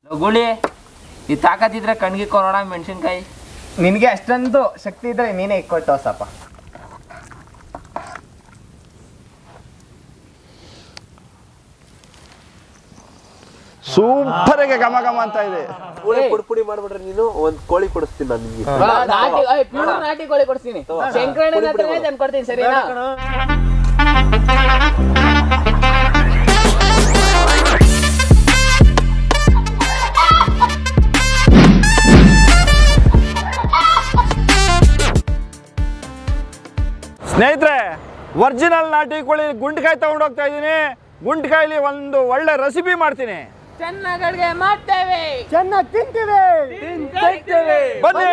ಗುಳಿ ಈ ತಾಕತ್ತಿದ್ರೆ ಕಣ್ಗಿ ಕೊರೋಣ ಮೆಣಸಿನ್ಕಾಯಿ ನಿನಗೆ ಅಷ್ಟೊಂದು ಶಕ್ತಿ ಇದ್ರೆ ನೀನೇ ಇಕ್ಕೊಟ್ಟು ಸಪ್ಪ ಸೂಪರ್ ಆಗಿ ಘಮ ಘಮ ಅಂತ ಇದೆ ಪುಡಿ ಪುಡಿ ಪುಡಿ ಮಾಡ್ಬಿಟ್ರೆ ನೀನು ಒಂದ್ ಕೋಳಿ ಕೊಡಿಸ್ತೀನಿ ನಾನು ನಿಮ್ಗೆ ನಾಟಿ ಪ್ಯೂರ್ ನಾಟಿ ಕೋಳಿ ಕೊಡ್ತೀನಿ ಶಂಕರಣ್ಣ ಹತ್ರನೇ ತಂದು ಕೊಡ್ತೀನಿ ಸರಿನಾ ಸ್ನೇಹಿತರೆ ಒರಿಜಿನಲ್ ನಾಟಿ ಕೋಳಿ ಗುಂಡ್ಕಾಯಿ ತಗೊಂಡು ಹೋಗ್ತಾ ಇದ್ದೀನಿ ಗುಂಡ್ಕಾಯಿಲಿ ಒಂದು ಒಳ್ಳೆ ರೆಸಿಪಿ ಮಾಡ್ತೀನಿ ಚೆನ್ನಾಗಿ ಅಡುಗೆ ಮಾಡ್ತೇವೆ ಚೆನ್ನಾಗಿ ತಿಂತೀವಿ ಬನ್ನಿ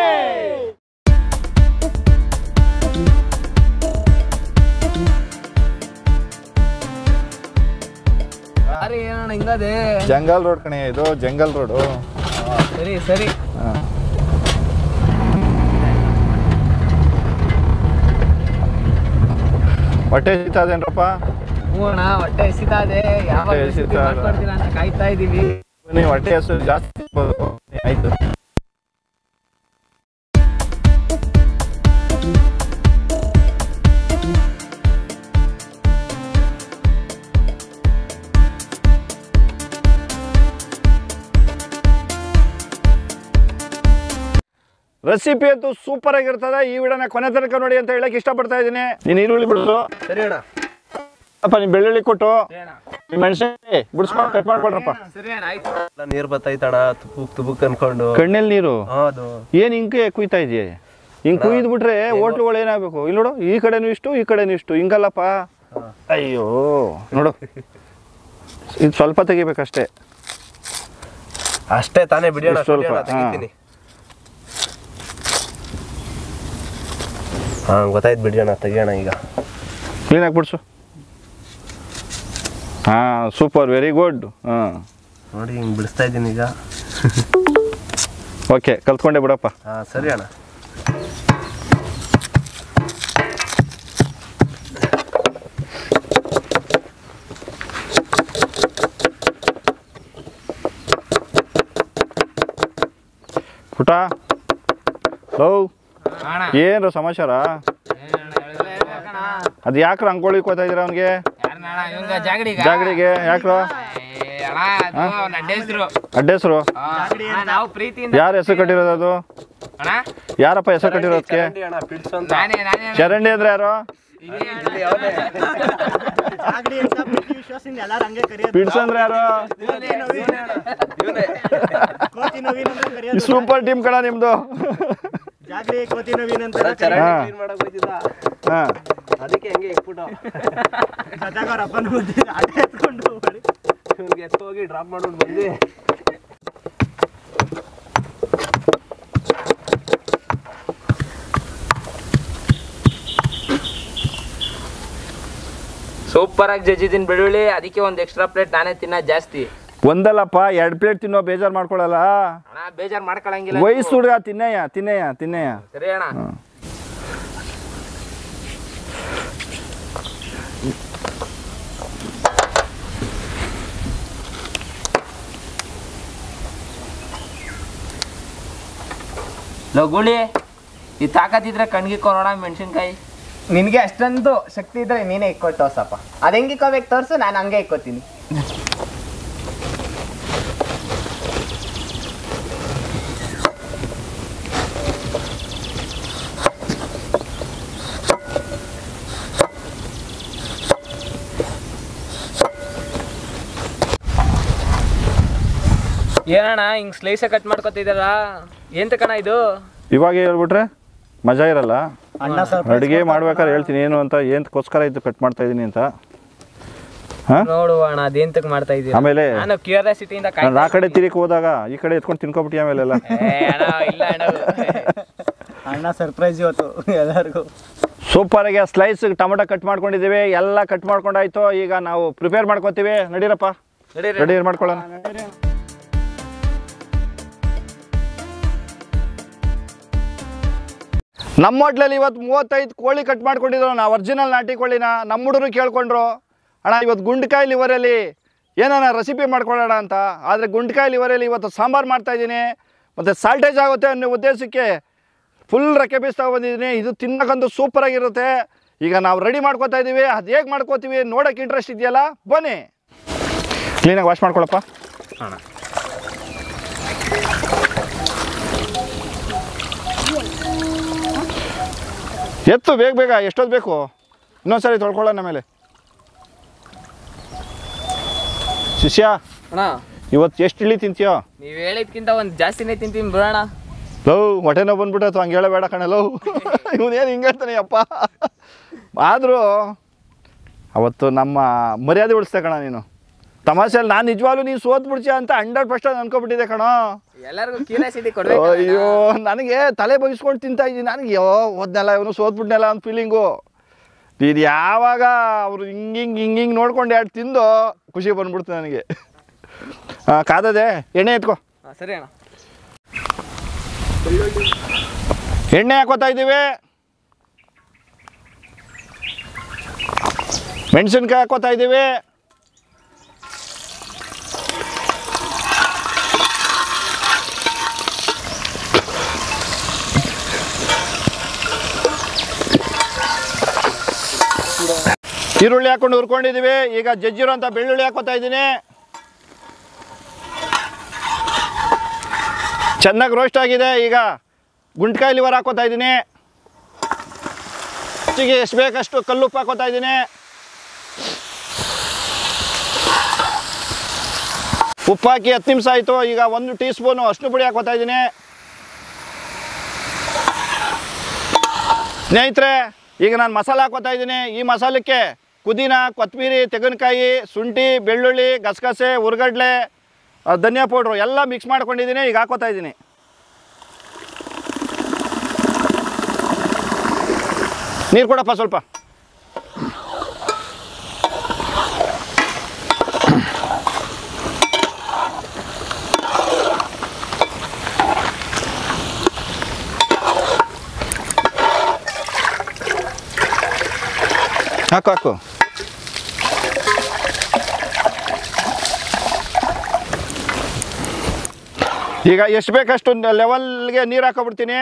ಅರೆ ಏನಣ್ಣ ಹಿಂಗದೆ ಜಂಗಲ್ ರೋಡ್ ಕಣೆ ಇದು ಜಂಗಲ್ ರೋಡು ಸರಿ ಸರಿ ಹೊಟ್ಟೆ ಸಿಗ್ತದೇನ್ರಪ್ಪ ಹ್ಞೂ ಅಣ್ಣ ಹೊಟ್ಟೆ ಎಸಿತಾ ಇದೆ ಯಾವಾಗ ಹೊಟ್ಟೆ ರೆಸಿಪಿ ಎಸಿತಾ ಇದೆ. ಮಾಡ್ಕೊಡ್ತೀರಾ ಅಂತ ಕಾಯ್ತಾ ಇದೀವಿ ನೀವು ಹೊಟ್ಟೆ ಹಸು ಜಾಸ್ತಿ ತಿನ್ಬೋದು. ಆಯ್ತು ರೆಸಿಪಿ ಅಂತೂ ಸೂಪರ್ ಆಗಿರ್ತದೆ ಈ ವಿಡಿಯೋನ ಕೊನೆ ತನಕ ನೋಡಿ ಅಂತ ಹೇಳಕ್ ಇಷ್ಟಪಡ್ತಾ ಇದ್ದೀನಿ ನೀನು ಈರುಳ್ಳಿ ಬಿಡ್ಸು ಸರಿ ಅಣ್ಣ ಅಪ್ಪ ನೀನು ಬೆಳ್ಳುಳ್ಳಿ ಕೊಟ್ಟು ನಿಮ್ಮ ಮೆಣಸಿನ ಬಿಡಿಸ್ಕೊಂಡು ಕಟ್ ಮಾಡ್ಕೊಳ್ರಪ್ಪ ಸರಿ ಅಣ್ಣ ಆಯ್ತು ಎಲ್ಲ ನೀರ್ ಬತ್ತೈತಣ ತುಬುಕ್ ತುಬುಕ್ ಅನ್ಕೊಂಡು ಕಣ್ಣಲ್ಲಿ ನೀರು ಹೌದು ಏನು ಹಿಂಗೆ ಕುಯ್ತಾ ಇದೆಯಾ ಹಿಂಗೆ ಕುಯ್ದು ಬಿಟ್ರೆ ಹೋಟ್ಲುಗಳು ಏನಾಗಬೇಕು ಇಲ್ಲಿ ನೋಡು ಈ ಕಡೆನೂ ಇಷ್ಟು ಈ ಕಡೆನೂ ಇಷ್ಟು ಹಿಂಗಲ್ಲಪ್ಪ ಅಯ್ಯೋ ನೋಡು ಇದು ಸ್ವಲ್ಪ ತೆಗಿಬೇಕಷ್ಟೇ ಅಷ್ಟೇ ತಾನೇ ಬಿಡಿಯೋಣ ಸ್ವಲ್ಪ, ಬಿಡಿಯೋಣ, ಹಾ. ತೆಗಿತೀನಿ ಹಾ ಗೊತ್ತಾಯ್ತು ಬಿಡಿಯೋಣ ತೆಗಿಯೋಣ ಈಗ ಕ್ಲೀನಾಗಿ ಬಿಡ್ಸು ಹಾಂ ಸೂಪರ್ ವೆರಿ ಗುಡ್ ಹಾಂ ನೋಡಿ ಹಿಂಗ್ ಬಿಡಿಸ್ತಾ ಇದ್ದೀನಿ ಈಗ ಓಕೆ ಕಲ್ತ್ಕೊಂಡೆ ಬಿಡಪ್ಪ ಹಾ ಸರಿ ಅಣ್ಣ ಪುಟ ಲವ್ ಅಣ್ಣ ಏನು ಸಮಾಚಾರ ಅದು ಯಾಕ್ರ ಅಂಕೋಳಿ ಕೋತಾ ಇದ್ದೀರ ಅವನಿಗೆ ಯಾರಣ್ಣ ಇವಂಗ ಜಾಗಡಿಗ ಜಾಗಡಿಗೆ ಯಾಕ್ರ ಏ, ಅಣ್ಣ ಅದು ನನ್ನ ಹೆಸರು ಅಡ್ಡ ಹೆಸರು ನಾವು ಪ್ರೀತಿಯಿಂದ ಯಾರ ಹೆಸರು ಕಟ್ಟಿರೋದು ಅದು ಅಣ್ಣ ಯಾರಪ್ಪ ಹೆಸರು ಕಟ್ಟಿರೋದಕ್ಕೆ ಚರಂಡಿ ಅಣ್ಣ ಪಿಡ್ಸು ಅಂತ ನಾನೇ ನಾನೇ ಅಣ್ಣ. ಚರಂಡಿ ಅಂದ್ರೆ ಯಾರು ಇಲ್ಲಿ ಇಲ್ಲಿ ಅವನೇ. ಜಾಗಡಿ ಅಂತ ಪ್ರೀತಿ ವಿಶ್ವಾಸದಿಂದ ಎಲ್ಲಾರು ಹಂಗೆ ಕರೆಯೋದು ಪಿಡ್ಸ್ ಅಂದ್ರೆ ಯಾರು ಇವ್ನೇ. ಕೋತಿ ನವೀನ್ ಅಂತ ಈ ಕರೆಯೋದು ಸೂಪರ್ ಟೀಮ್ ಕಣ ನಿಮ್ದು ಜಾಗಡಿ ಕೋತಿ ನವೀನ್ ಅಂತ ಅಣ್ಣ ಚರಂಡಿ ಹಾ. ಕ್ಲೀನ್ ಮಾಡಕ್ ಹೋಯ್ತಿದ್ದ ಹಾ ಅದಕ್ಕೆ ಹೆಂಗೆ ಇಕ್ಬಿಟ್ಟು ಜೊತೆಗೆ ಅವ್ರ ಅಪ್ಪನ ಮುಂದೆ ಆಟ ಎತ್ಕೊಂಡು ಹೊಡಿ. ಇವ್ನಿಗೆ ಎತ್ತು ಹೋಗಿ ಡ್ರಾಪ್ ಮಾಡ್ಬಿಟ್ಟು ಬಂದು ಸೂಪರ್ ಆಗಿ ಜಜ್ಜಿದ್ದೀನಿ ಬೆಳ್ಳುಳ್ಳಿ ಅದಕ್ಕೆ ಒಂದು ಎಕ್ಸ್ಟ್ರಾ ಪ್ಲೇಟ್ ನಾನೇ ತಿನ್ನೋದು ಜಾಸ್ತಿ ಒಂದಲ್ಲಪ್ಪ ಎರಡು ಪ್ಲೇಟ್ ತಿನ್ನೋ ಬೇಜಾರು ಮಾಡ್ಕೊಳಲ್ಲ ಅಣ್ಣ ಬೇಜಾರು ಮಾಡ್ಕೊಳಂಗಿಲ್ಲ ವಯಸ್ಸು ಹುಡುಗ ತಿನ್ನಯ್ಯ ತಿನ್ನಯ್ಯ ತಿನ್ನಯ್ಯ ಸರಿ ಅಣ್ಣ ಲಗುಳಿ ಈ ತಾಕತ್ತಿದ್ರೆ ಕಣ್ಗಿ ಕೊರೋಣ ಮೆಣಸಿನ್ಕಾಯಿ ನಿನಗೆ ಅಷ್ಟೊಂದು ಶಕ್ತಿ ಇದ್ರೆ ನೀನೇ ಇಕ್ಕೊಟ್ಟು ಸಪ್ಪ ಅದು ಹೆಂಗೆ ಇಕ್ಕೋಬೇಕು ತೋರಿಸು ನಾನು ಹಂಗೆ ಇಕ್ಕೋತೀನಿ ಏನಣ್ಣ ಹಿಂಗ್ ಸ್ಲೈಸ ಕಟ್ ಮಾಡ್ಕೊತಿದಾರ ಎಂತ ಕಣ ಇದು ಇವಾಗ ಹೇಳ್ಬಿಟ್ರೆ ಮಜಾ ಇರಲ್ಲ ಅಣ್ಣ ಸ್ವಲ್ಪ ಅಡುಗೆ ಮಾಡ್ಬೇಕಾದ್ರೆ ಹೇಳ್ತೀನಿ ಏನು ಅಂತ ಏನಕ್ಕೋಸ್ಕರ ಇದು ಕಟ್ ಮಾಡ್ತಾ ಇದ್ದೀನಿ ಅಂತ ಹಾಂ ನೋಡು ಅಣ್ಣ ಅದೇಂತಕ್ ಮಾಡ್ತಾ ಇದೀಯ ಆಮೇಲೆ ನಾನು ಕ್ಯೂರಿಯಾಸಿಟಿಯಿಂದ ನಾನು ಆ ಕಡೆ ತಿರುಗಿ ಹೋದಾಗ ಈ ಕಡೆ ಎತ್ಕೊಂಡು ತಿನ್ಕೊಬಿಟ್ಟು ಆಮೇಲೆಲ್ಲ ಇಲ್ಲ ಅಣ್ಣ ಅಣ್ಣ ಸರ್ಪ್ರೈಸ್ ಇವತ್ತು ಎಲ್ಲರಿಗೂ ಸೂಪರಾಗಿ ಸ್ಲೈಸ್ ಟೊಮೊಟೊ ಕಟ್ ಮಾಡ್ಕೊಂಡಿದ್ದೀವಿ ಎಲ್ಲ ಕಟ್ ಮಾಡ್ಕೊಂಡಾಯ್ತು ಈಗ ನಾವು ಪ್ರಿಪೇರ್ ಮಾಡ್ಕೊತೀವಿ ನಡೀರಪ್ಪ ರೆಡಿ ಮಾಡ್ಕೊಳ್ಳೋಣ ನಮ್ಮ ಹೋಟ್ಲಲ್ಲಿ ಇವತ್ತು ಮೂವತ್ತೈದು ಕೋಳಿ ಕಟ್ ಮಾಡ್ಕೊಂಡಿದ್ರು ನಾವು ಒರಿಜಿನಲ್ ನಾಟಿ ಕೋಳಿನ ನಮ್ಮ ಹುಡುಗರು ಕೇಳ್ಕೊಂಡ್ರು ಅಣ್ಣ ಇವತ್ತು ಗುಂಡ್ಕಾಯಿ ಲಿವರಲ್ಲಿ ಏನಾನ ರೆಸಿಪಿ ಮಾಡ್ಕೊಳ್ಳೋಣ ಅಂತ ಆದರೆ ಗುಂಡ್ಕಾಯಿ ಲಿವರಲ್ಲಿ ಇವತ್ತು ಸಾಂಬಾರು ಮಾಡ್ತಾ ಇದ್ದೀನಿ ಮತ್ತು ಸಾಲ್ಟೇಜ್ ಆಗುತ್ತೆ ಅನ್ನೋ ಉದ್ದೇಶಕ್ಕೆ ಫುಲ್ ರೆಕ್ಕೆ ಪೀಸ್ ತಗೊಬಂದಿದ್ದೀನಿ ಇದು ತಿನ್ನಕ್ಕಂತೂ ಸೂಪರಾಗಿರುತ್ತೆ ಈಗ ನಾವು ರೆಡಿ ಮಾಡ್ಕೊತಾ ಇದ್ದೀವಿ ಅದು ಹೇಗೆ ಮಾಡ್ಕೋತೀವಿ ನೋಡೋಕೆ ಇಂಟ್ರೆಸ್ಟ್ ಇದೆಯಲ್ಲ ಬನ್ನಿ ಕ್ಲೀನಾಗಿ ವಾಶ್ ಮಾಡ್ಕೊಳಪ್ಪ ಎತ್ತು ಬೇಗ ಬೇಗ ಎಷ್ಟೊತ್ತು ಬೇಕು ಇನ್ನೊಂದ್ಸರಿ ತೊಳ್ಕೊಳ್ಳೋಣ ಮೇಲೆ ಶಿಷ್ಯ ಅಣ್ಣ ಇವತ್ತು ಎಷ್ಟು ಇಳಿ ತಿಂತೀಯೋ ನೀವ್ ಹೇಳಿದ್ಕಿಂತ ಒಂದ್ ಜಾಸ್ತಿನೇ ತಿಂತೀನಿ ಬಿಡೋಣ ಲವ್ ಹೊಟ್ಟೆ ನೋವು ಬಂದ್ಬಿಟ್ಟು ಹಂಗೆ ಹೇಳಬೇಡ ಕಣ ಲವ್ ಇವನೇನು ಹಿಂಗೆ ಹೇಳ್ತಾನೆ ಅಪ್ಪ ಆದರೂ ಅವತ್ತು ನಮ್ಮ ಮರ್ಯಾದೆ ಉಳಿಸ್ದೆ ಕಣ ನೀನು ತಮಾಷೆಯಲ್ಲಿ ನಾನು ನಿಜವಾಗ್ಲೂ ನೀನು ಸೋತ್ಬಿಡ್ತೀಯ ಅಂತ ಹಂಡ್ರೆಡ್ ಪರ್ಸೆಂಟ್ ಅನ್ಕೊಬಿಟ್ಟಿದ್ದೆ ಕಣ ಎಲ್ಲರಿಗೂ ಕ್ಯೂರಿಯಾಸಿಟಿ ಕೊಡ್ಬೇಕು ಅಯ್ಯೋ ನನಗೆ ತಲೆ ಬಗ್ಸ್ಕೊಂಡು ತಿಂತಾ ಇದ್ದೀನಿ ನನಗೆ ಯೋ ಹೋದ್ನಲ್ಲ ಇವನು ಸೋತ್ಬಿಟ್ನಲ್ಲ ಅಂತ ಫೀಲಿಂಗು ನೀನು ಯಾವಾಗ ಅವರು ಹಿಂಗೆ ಹಿಂಗೆ ಹಿಂಗೆ ಹಿಂಗೆ ನೋಡ್ಕೊಂಡು ಎರಡು ತಿಂದು ಖುಷಿ ಬಂದ್ಬಿಡ್ತು ನನಗೆ ಆ, ಕಾದದೆ ಎಣ್ಣೆ ಎತ್ಕೋ ಹಾ, ಸರಿ ಅಣ್ಣ ಎಣ್ಣೆ ಹಾಕೋತಾ ಇದ್ದೀವಿ ಮೆಣಸಿನ್ಕಾಯಿ ಹಾಕೋತಾ ಇದ್ದೀವಿ ಈರುಳ್ಳಿ ಹಾಕೊಂಡು ಹುರ್ಕೊಂಡಿದ್ದೀವಿ ಈಗ ಜಜ್ಜಿರೋ ಅಂತ ಬೆಳ್ಳುಳ್ಳಿ ಹಾಕೋತಾ ಇದ್ದೀನಿ ಚೆನ್ನಾಗಿ ರೋಸ್ಟ್ ಆಗಿದೆ ಈಗ ಗುಂಟ್ಕಾಯಿ ಲಿವರ್ ಹಾಕೋತಾ ಇದ್ದೀನಿ ರುಚಿಗೆ ಎಷ್ಟು ಬೇಕಷ್ಟು ಕಲ್ಲುಪ್ಪು ಹಾಕೋತಾ ಇದ್ದೀನಿ ಉಪ್ಪು ಹಾಕಿ ಹತ್ತು ನಿಮಿಷ ಆಯಿತು ಈಗ ಒಂದು ಟೀ ಸ್ಪೂನು ಅಷ್ಟು ಪುಡಿ ಹಾಕೋತಾ ಇದ್ದೀನಿ ಸ್ನೇಹಿತರೆ ಈಗ ನಾನು ಮಸಾಲೆ ಹಾಕೋತಾ ಇದ್ದೀನಿ ಈ ಮಸಾಲಕ್ಕೆ ಪುದೀನ ಕೊತ್ತಂಬರಿ ತೆಂಗಿನಕಾಯಿ ಶುಂಠಿ ಬೆಳ್ಳುಳ್ಳಿ ಗಸಗಸೆ ಉರ್ಗಡ್ಲೆ ಆ, ಧನಿಯಾ ಪೌಡ್ರು ಎಲ್ಲ ಮಿಕ್ಸ್ ಮಾಡ್ಕೊಂಡಿದ್ದೀನಿ ಈಗ ಹಾಕೋತಾ ಇದ್ದೀನಿ ನೀರು ಕೊಡಪ್ಪ ಸ್ವಲ್ಪ ಹಾಕು ಹಾಕು ಈಗ ಎಷ್ಟು ಬೇಕಷ್ಟು ಲೆವೆಲ್ಗೆ ನೀರು ಹಾಕೊಬಿಡ್ತೀನಿ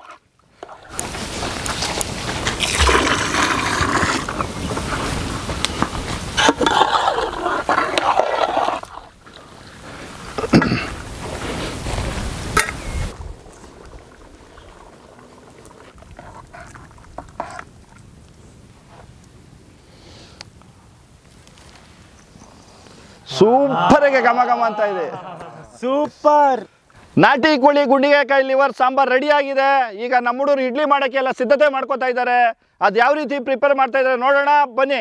ಸೂಪರಿಗೆ ಘಮ ಘಮ ಅಂತ ಇದೆ ಸೂಪರ್ ನಾಟಿ ಕೋಳಿ ಗುಂಡಿಗೆಕಾಯಿ ಲಿವರ್ ಸಾಂಬಾರ್ ರೆಡಿ ಆಗಿದೆ ಈಗ ನಮ್ಮ ಹುಡುಗರು ಇಡ್ಲಿ ಮಾಡೋಕ್ಕೆ ಎಲ್ಲ ಸಿದ್ಧತೆ ಮಾಡ್ಕೋತಾ ಇದ್ದಾರೆ ಅದು ಯಾವ ರೀತಿ ಪ್ರಿಪೇರ್ ಮಾಡ್ತಾ ಇದ್ದಾರೆ ನೋಡೋಣ ಬನ್ನಿ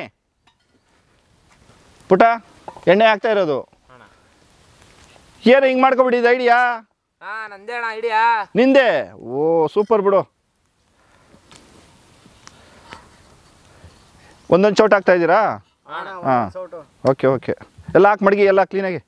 ಪುಟ ಎಣ್ಣೆ ಹಾಕ್ತಾ ಇರೋದು ಏನು ಹಿಂಗೆ ಮಾಡ್ಕೊಬಿಟ್ಟಿದ್ದು ಐಡಿಯಾ ಹಾ ನಂದೇ ಅಣ್ಣ ಐಡಿಯಾ ನಿಂದೆ ಓ ಸೂಪರ್ ಬಿಡು ಒಂದೊಂದು ಚೌಟ್ ಹಾಕ್ತಾ ಇದ್ದೀರಾ ಹಾಂ ಓಕೆ ಓಕೆ ಎಲ್ಲ ಹಾಕಿ ಮಡಗಿ ಎಲ್ಲ ಕ್ಲೀನಾಗಿ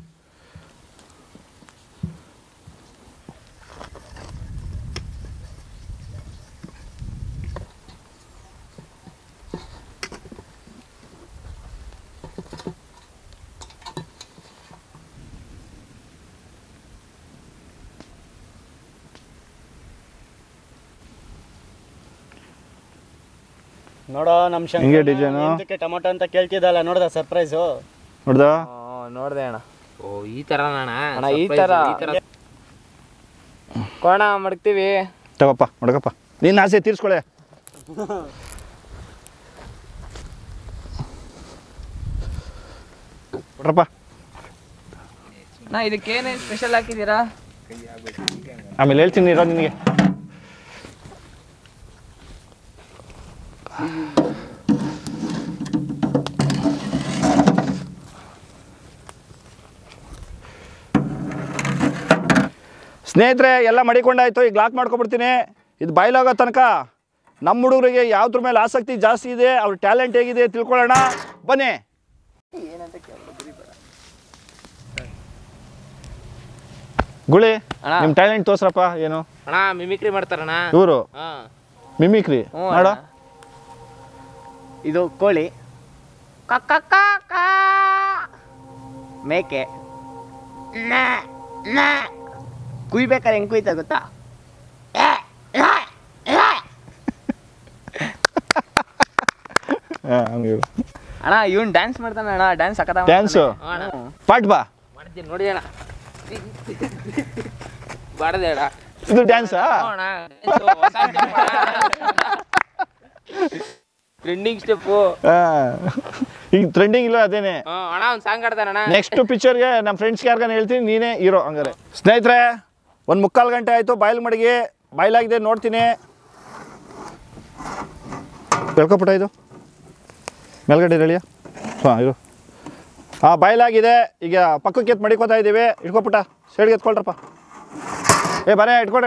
ನೋಡೋ ನಮ್ ಹಿಂಗೆ design? ಟೊಮೊಟೊ ಅಂತ ಕೇಳ್ತಿದ್ದಲ್ಲ ನೋಡ್ದ ಸರ್ಪ್ರೈಸು ನೋಡ್ದಾ ನೋಡ್ದೆ ಅಣ್ಣ ಓ ಈ ತರ ಅಣ್ಣ ಅಣ್ಣ, ಈ surprise, ತರ. ಕೋಣ ಮಡ್ಕ್ತೀವಿ ತಗೋಪ್ಪ ಮಡಗಪ್ಪ ನಿನ್ನ ಆಸೆ ತೀರ್ಸ್ಕೊಳೆ ಕೊಡ್ರಪ್ಪ ನಾ ಇದಕ್ಕೇನೇ ಸ್ಪೆಷಲ್ ಹಾಕಿದ್ದೀರಾ ಆಮೇಲೆ ಹೇಳ್ತೀನಿ ಇರೋ ನಿನಗೆ ಸ್ನೇಹಿತರೆ ಎಲ್ಲ ಮಡಿಕೊಂಡಾಯ್ತು ಈಗ ಲಾಕ್ ಮಾಡ್ಕೊಬಿಡ್ತೀನಿ ಇದು ಬಾಯ್ಲಾಗೋ ತನಕ ನಮ್ಮ ಹುಡುಗರಿಗೆ ಯಾವ್ದ್ರ ಮೇಲೆ ಆಸಕ್ತಿ ಜಾಸ್ತಿ ಇದೆ ಅವ್ರ ಟ್ಯಾಲೆಂಟ್ ಹೇಗಿದೆ ತಿಳ್ಕೊಳ್ಳೋಣ ಬನ್ನಿ ಗುಳಿ ಅಣ್ಣ. ನಿಮ್ಮ ಟ್ಯಾಲೆಂಟ್ ತೋರ್ಸ್ರಪ್ಪ ಏನು ಅಣ್ಣ ಮಿಮಿಕ್ರಿ ಮಾಡ್ತಾರಣ್ಣ ಇವರು ಹಾ ಮಿಮಿಕ್ರಿ ಹ್ಞೂ ಮಾಡೋ ಅಣ್ಣ. ಇದು ಕೋಳಿ ಮೇಕೆ ನಾ, ನಾ. ಕುಯ್ಬೇಕಾದ್ರೆ ಹೆಂಗ್ ಕುಯ್ತಾ ಗೊತ್ತಾ ಅಣ್ಣ ಇವನ್ ಡ್ಯಾನ್ಸ್ ಮಾಡ್ತಾನೆ ಅಣ್ಣ ಡ್ಯಾನ್ಸ್ ಸಖತ್ ಡ್ಯಾನ್ಸು ಪಾಟ್ ಬಾ ಮಾಡ್ತೀನಿ ನೋಡಿ ಅಣ್ಣ ಬಾಡದೆ ಅಣ್ಣ ಇದು ಡ್ಯಾನ್ಸಾ ಟ್ರೆಂಡಿಂಗ್ ಸ್ಟೆಪ್ಪು ಈಗ ಟ್ರೆಂಡಿಂಗ್ ಇಲ್ಲ ಅದೇನೆ ಅಣ್ಣ ಒಂದು ಸಾಂಗ್ ಆಡ್ತಾನೆ ಅಣ್ಣ ನೆಕ್ಸ್ಟ್ ಪಿಕ್ಚರ್ಗೆ ನಮ್ಮ ಫ್ರೆಂಡ್ಸ್ಗೆ ಯಾರಿಗಾನ ಹೇಳ್ತೀನಿ ನೀನೇ ಹೀರೋ ಹಂಗಾರೆ ಸ್ನೇಹಿತರೆ ಒಂದು ಮುಕ್ಕಾಲು ಗಂಟೆ ಆಯಿತು ಬಾಯ್ಲ್ ಮಡಗಿ ಬಾಯ್ಲಾಗಿದೆ ನೋಡ್ತೀನಿ ಬೆಳ್ಕೊಪುಟ ಇದು ಮೇಲ್ಗಡೆ ಹೇಳಿಯ ಹಾಂ ಇರು ಹಾಂ ಬಾಯ್ಲಾಗಿದೆ ಈಗ ಪಕ್ಕಕ್ಕೆ ಎತ್ತು ಮಡಿಕೋತಾ ಇದ್ದೀವಿ ಇಟ್ಕೊಪುಟ ಸೈಡ್ಗೆ ಎತ್ಕೊಳ್ರಪ್ಪ ಏ ಬರೇ ಇಟ್ಕೊಡ್ರೆ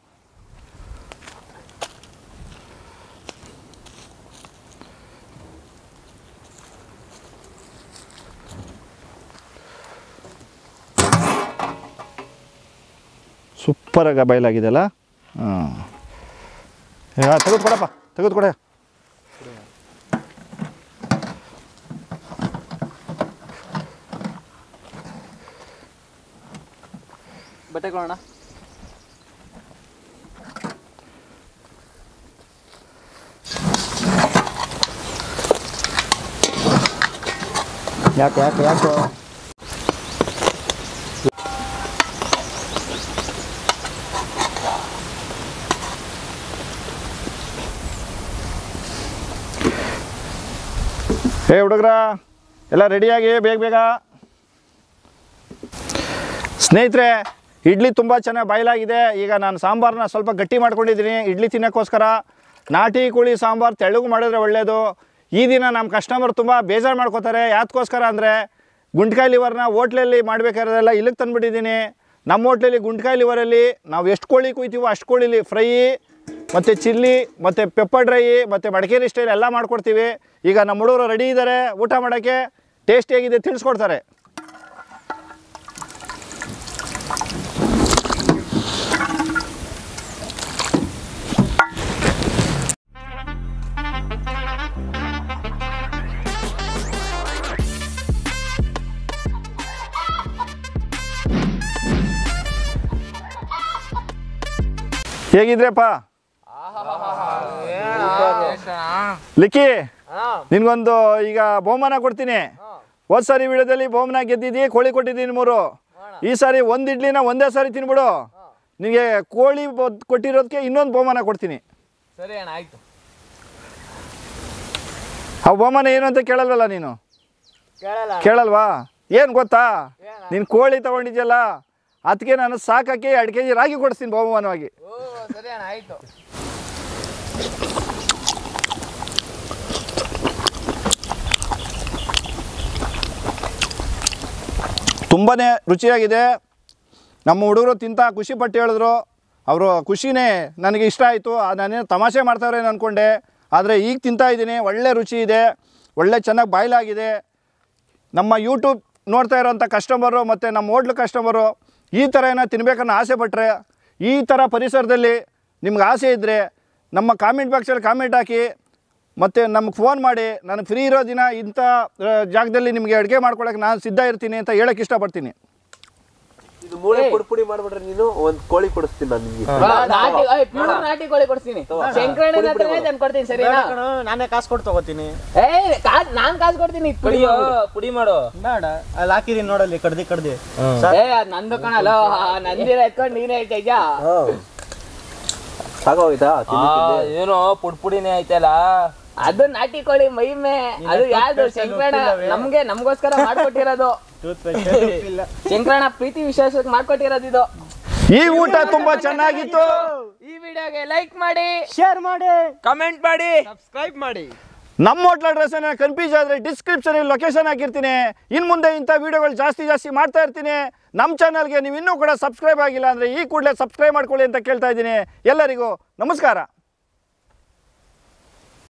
ಸೂಪರಾಗಿ ಬಯಲಾಗಿದೆಯಲ್ಲ ಹಾಂ ತೆಗೆದುಕೊಡಪ್ಪ ತೆಗೆದುಕೊಡೆ ಬಟ್ಟೆ ಕೊಡೋಣ ಯಾಕೆ ಯಾಕೆ ಯಾಕೆ ಏ ಹುಡುಗ್ರ ಎಲ್ಲ ರೆಡಿಯಾಗಿ ಬೇಗ ಬೇಗ ಸ್ನೇಹಿತರೆ ಇಡ್ಲಿ ತುಂಬ ಚೆನ್ನಾಗಿ ಬಾಯ್ಲಾಗಿದೆ ಈಗ ನಾನು ಸಾಂಬಾರನ್ನ ಸ್ವಲ್ಪ ಗಟ್ಟಿ ಮಾಡ್ಕೊಂಡಿದ್ದೀನಿ ಇಡ್ಲಿ ತಿನ್ನೋಕ್ಕೋಸ್ಕರ ನಾಟಿ ಕೋಳಿ ಸಾಂಬಾರು ತೆಳ್ಳಗೆ ಮಾಡಿದ್ರೆ ಒಳ್ಳೆಯದು ಈ ದಿನ ನಮ್ಮ ಕಸ್ಟಮರ್ ತುಂಬ ಬೇಜಾರು ಮಾಡ್ಕೋತಾರೆ ಯಾತಕ್ಕೋಸ್ಕರ ಅಂದರೆ ಗುಂಟ್ಕಾಯಿ ಲಿವರ್ನ ಹೋಟ್ಲಲ್ಲಿ ಮಾಡಬೇಕಾದ್ರೆಲ್ಲ ಇಲ್ಲಿಗೆ ತಂದುಬಿಟ್ಟಿದ್ದೀನಿ ನಮ್ಮ ಹೋಟ್ಲಲ್ಲಿ ಗುಂಟ್ಕಾಯಿ ಲಿವರಲ್ಲಿ ನಾವು ಎಷ್ಟು ಕೋಳಿ ಕುಯ್ತೀವೋ ಅಷ್ಟು ಕೋಳಿಲಿ ಫ್ರೈ ಮತ್ತು ಚಿಲ್ಲಿ ಮತ್ತು ಪೆಪ್ಪರ್ ಡ್ರೈ ಮತ್ತು ಮಡಿಕೇರಿ ಸ್ಟೈಲ್ ಎಲ್ಲ ಮಾಡ್ಕೊಡ್ತೀವಿ ಈಗ ನಮ್ಮ ಹುಡುಗರು ರೆಡಿ ಇದ್ದಾರೆ ಊಟ ಮಾಡೋಕ್ಕೆ ಟೇಸ್ಟಿಯಾಗಿದೆ ತಿಳಿಸ್ಕೊಡ್ತಾರೆ ಹೇಗಿದ್ರಪ್ಪ ಲಿಕ್ಕಿ ನಿನ್ಗೊಂದು ಈಗ ಬಹುಮಾನ ಕೊಡ್ತೀನಿ ಹೋದ್ ಸಾರಿ ವಿಡಿಯೋದಲ್ಲಿ ಬಹುಮಾನ ಗೆದ್ದಿದ್ದಿ ಕೋಳಿ ಕೊಟ್ಟಿದ್ದೀನಿ ಮೂರು ಈ ಸಾರಿ ಒಂದು ಇಡ್ಲಿನ ಒಂದೇ ಸಾರಿ ತಿನ್ಬಿಡು ನಿನಗೆ ಕೋಳಿ ಬದ್- ಕೊಟ್ಟಿರೋದಕ್ಕೆ ಇನ್ನೊಂದು ಬಹುಮಾನ ಕೊಡ್ತೀನಿ ಸರಿ ಅಣ್ಣ ಆಯ್ತು ಆ ಬಹುಮಾನ ಏನು ಅಂತ ಕೇಳಲ್ವಲ್ಲ ನೀನು ಕೇಳಲ್ಲ ಕೇಳಲ್ವಾ ಏನು ಗೊತ್ತಾ ನೀನು ಕೋಳಿ ತಗೊಂಡಿದ್ಯಲ್ಲ ಅದಕ್ಕೆ ನಾನು ಸಾಕಕ್ಕೆ ಎರಡು ಕೆ ಜಿ ರಾಗಿ ಕೊಡಿಸ್ತೀನಿ ಬಹುಮಾನವಾಗಿ ಓ ಸರಿ ಅಣ್ಣ ಆಯ್ತು ತುಂಬಾ ರುಚಿಯಾಗಿದೆ ನಮ್ಮ ಹುಡುಗರು ತಿಂತ ಖುಷಿ ಪಟ್ಟು ಹೇಳಿದ್ರು ಅವರು ಖುಷಿನೇ ನನಗೆ ಇಷ್ಟ ಆಯಿತು ನಾನೇನು ತಮಾಷೆ ಮಾಡ್ತಾವ್ರೆ ಅಂದ್ಕೊಂಡೆ ಆದರೆ ಈಗ ತಿಂತಾ ಇದ್ದೀನಿ ಒಳ್ಳೆ ರುಚಿ ಇದೆ ಒಳ್ಳೆ ಚೆನ್ನಾಗಿ ಬಾಯ್ಲಾಗಿದೆ ನಮ್ಮ ಯೂಟ್ಯೂಬ್ ನೋಡ್ತಾ ಇರೋಂಥ ಕಸ್ಟಮರು ಮತ್ತು ನಮ್ಮ ಹೋಟ್ಲು ಕಸ್ಟಮರು ಈ ಥರ ಏನೋ ತಿನ್ಬೇಕನ್ನೋ ಆಸೆ ಪಟ್ಟರೆ ಈ ಥರ ಪರಿಸರದಲ್ಲಿ ನಿಮ್ಗೆ ಆಸೆ ಇದ್ದರೆ ನಮ್ಮ ಕಾಮೆಂಟ್ ಬಾಕ್ಸಲ್ಲಿ ಕಾಮೆಂಟ್ ಹಾಕಿ ಮತ್ತು ನಮ್ಗೆ ಫೋನ್ ಮಾಡಿ ನನಗೆ ಫ್ರೀ ಇರೋ ದಿನ ಇಂಥ ಆ, ಜಾಗದಲ್ಲಿ ನಿಮಗೆ ಅಡುಗೆ ಮಾಡ್ಕೊಳಕ್ಕೆ ನಾನು ಸಿದ್ಧ ಇರ್ತೀನಿ ಅಂತ ಹೇಳಕ್ಕೆ ಇಷ್ಟಪಡ್ತೀನಿ ಇದು ಮೂಳೆ ಪುಡಿ ಪುಡಿ ಮಾಡ್ಬಿಟ್ರೆ ನೀನು ಒಂದ್ ಕೋಳಿ ಕೊಡಿಸ್ತೀನಿ ನಾನು ನಿಮ್ಗೆ ನಾಟಿ ಪ್ಯೂರ್ ನಾಟಿ ಕೋಳಿ ಕೊಡ್ತೀನಿ ಶಂಕರಣ್ಣ ಹತ್ರನೇ ತಂದು ಕೊಡ್ತೀನಿ ಸರಿನಾ ನಾನೇ ಕಾಸು ಕೊಟ್ಟು ತಗೋತೀನಿ ಏ ಕಾಸ್ ನಾನ್ ಕಾಸು ಕೊಡ್ತೀನಿ ಇದ್ ಪುಡಿ ಮಾಡ್ಬಿಡು. ಪುಡಿ ಮಾಡು ಬೇಡ ಅಲ್ಲಿ ಹಾಕಿದೀನಿ ನೋಡಲ್ಲಿ ಕಡ್ದಿ ಕಡ್ದಿ ಏ ಅದ್ ನಂದು ಕಣಲ್ಲ ನಂದಿರ ಎತ್ಕೊಂಡು ನೀನೇ ಹೇಳ್ತಾ ಇದ್ಯಾ ಸಾಗೋಯ್ತಾ ಆ, ಏನೋ ಪುಡ್ ಪುಡಿನೇ ಐತಲ್ಲ ಅದು ನಾಟಿ ಕೋಳಿ ಮೈಮೆ ಅದು ಯಾವ್ದು ಶಂಕರಣ್ಣ ನಮ್ಗೆ ನಮ್ಗೋಸ್ಕರ ಮಾಡ್ಕೊಟ್ಟಿರೋದು ಟೂತ್ ಪೇಸ್ಟ್ ಇಲ್ಲ ಶಂಕರಣ್ಣ ಪ್ರೀತಿ ವಿಶ್ವಾಸಕ್ಕೆ ಮಾಡ್ಕೊಟ್ಟಿರೋದು ಇದು ಈ ಊಟ ತುಂಬ ಚೆನ್ನಾಗಿತ್ತು ಈ ವಿಡಿಯೋಗೆ ಲೈಕ್ ಮಾಡಿ ಶೇರ್ ಮಾಡಿ ಕಮೆಂಟ್ ಮಾಡಿ ಸಬ್ಸ್ಕ್ರೈಬ್ ಮಾಡಿ ನಮ್ಮ ಹೋಟ್ಲ್ ಅಡ್ರೆಸ್ ಕನ್ಫ್ಯೂಸ್ ಆದರೆ ಡಿಸ್ಕ್ರಿಪ್ಷನಲ್ಲಿ ಲೊಕೇಶನ್ ಹಾಕಿರ್ತೀನಿ ಇನ್ನು ಮುಂದೆ ಇಂಥ ವೀಡಿಯೋಗಳು ಜಾಸ್ತಿ ಜಾಸ್ತಿ ಮಾಡ್ತಾ ಇರ್ತೀನಿ ನಮ್ಮ ಚಾನಲ್ಗೆ ನೀವು ಇನ್ನೂ ಕೂಡ ಸಬ್ಸ್ಕ್ರೈಬ್ ಆಗಿಲ್ಲ ಅಂದರೆ ಈ ಕೂಡಲೇ ಸಬ್ಸ್ಕ್ರೈಬ್ ಮಾಡ್ಕೊಳ್ಳಿ ಅಂತ ಕೇಳ್ತಾ ಇದ್ದೀನಿ ಎಲ್ಲರಿಗೂ ನಮಸ್ಕಾರ